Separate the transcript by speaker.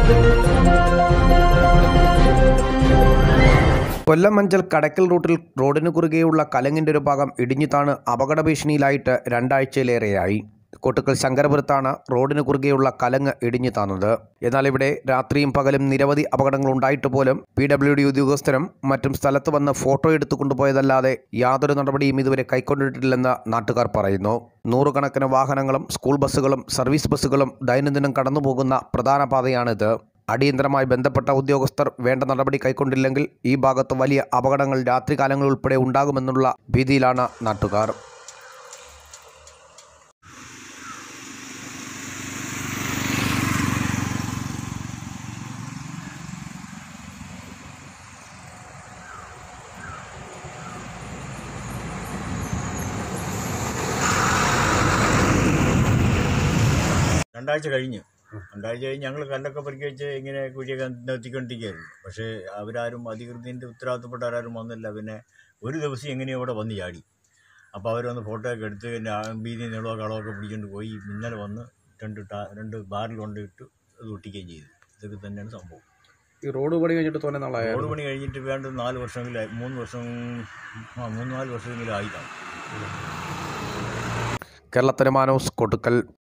Speaker 1: കൊല്ലം മഞ്ചൽ കടക്കൽ റൂട്ടിൽ റോഡിന് കുറുകെയുള്ള കലങ്ങിൻ്റെ ഒരു ഭാഗം ഇടിഞ്ഞു താണ് അപകട ഭീഷണിയിലായിട്ട് രണ്ടാഴ്ചയിലേറെയായി കൊട്ടുക്കൽ ശങ്കരപുരത്താണ് റോഡിന് കുറുകെയുള്ള കലങ്ങ് ഇടിഞ്ഞു താന്നത് എന്നാൽ ഇവിടെ രാത്രിയും പകലും നിരവധി അപകടങ്ങൾ ഉണ്ടായിട്ട് പോലും പി ഡബ്ല്യു ഡി ഉദ്യോഗസ്ഥരും മറ്റും സ്ഥലത്ത് വന്ന് ഫോട്ടോ എടുത്തു കൊണ്ടുപോയതല്ലാതെ യാതൊരു നടപടിയും ഇതുവരെ കൈക്കൊണ്ടിട്ടില്ലെന്ന് നാട്ടുകാർ പറയുന്നു നൂറുകണക്കിന് വാഹനങ്ങളും സ്കൂൾ ബസ്സുകളും സർവീസ് ബസ്സുകളും ദൈനംദിനം കടന്നുപോകുന്ന പ്രധാന പാതയാണിത് അടിയന്തരമായി ബന്ധപ്പെട്ട ഉദ്യോഗസ്ഥർ വേണ്ട നടപടി കൈക്കൊണ്ടില്ലെങ്കിൽ ഈ ഭാഗത്ത് വലിയ അപകടങ്ങൾ രാത്രികാലങ്ങളിൽ ഉൾപ്പെടെ ഉണ്ടാകുമെന്നുള്ള ഭീതിയിലാണ് നാട്ടുകാർ
Speaker 2: രണ്ടാഴ്ച കഴിഞ്ഞു രണ്ടാഴ്ച കഴിഞ്ഞ് ഞങ്ങൾ കല്ലൊക്കെ പെറുക്കി വെച്ച് ഇങ്ങനെ കുഴിയൊക്കെ നിർത്തിക്കൊണ്ടിരിക്കുകയായിരുന്നു പക്ഷേ അവരാരും അധികൃതൻ്റെ ഉത്തരവാദിത്തപ്പെട്ടവരാരും വന്നില്ല പിന്നെ ഒരു ദിവസം എങ്ങനെയോ ഇവിടെ വന്ന് ചാടി അപ്പോൾ അവരൊന്ന് ഫോട്ടോ ഒക്കെ എടുത്ത് പിന്നെ ആ വീതി നീളമോ കളമൊക്കെ പിടിച്ചുകൊണ്ട് പോയി ഇന്നലെ വന്ന് രണ്ട് ടാ രണ്ട് ബാറിൽ കൊണ്ടിട്ട് അത് ഒട്ടിക്കുകയും ചെയ്തു ഇതൊക്കെ തന്നെയാണ് സംഭവം
Speaker 1: ഈ റോഡ് പണി കഴിഞ്ഞിട്ട് തോന്നെ നാളായ
Speaker 2: റോഡ് പണി കഴിഞ്ഞിട്ട് വേണ്ട നാല് വർഷമെങ്കിലും മൂന്ന് വർഷം ആ മൂന്ന് നാല് വർഷമെങ്കിലും ആയിട്ടാണ്
Speaker 1: കേരളത്തിന് മാനോസ് കൊടുക്കൽ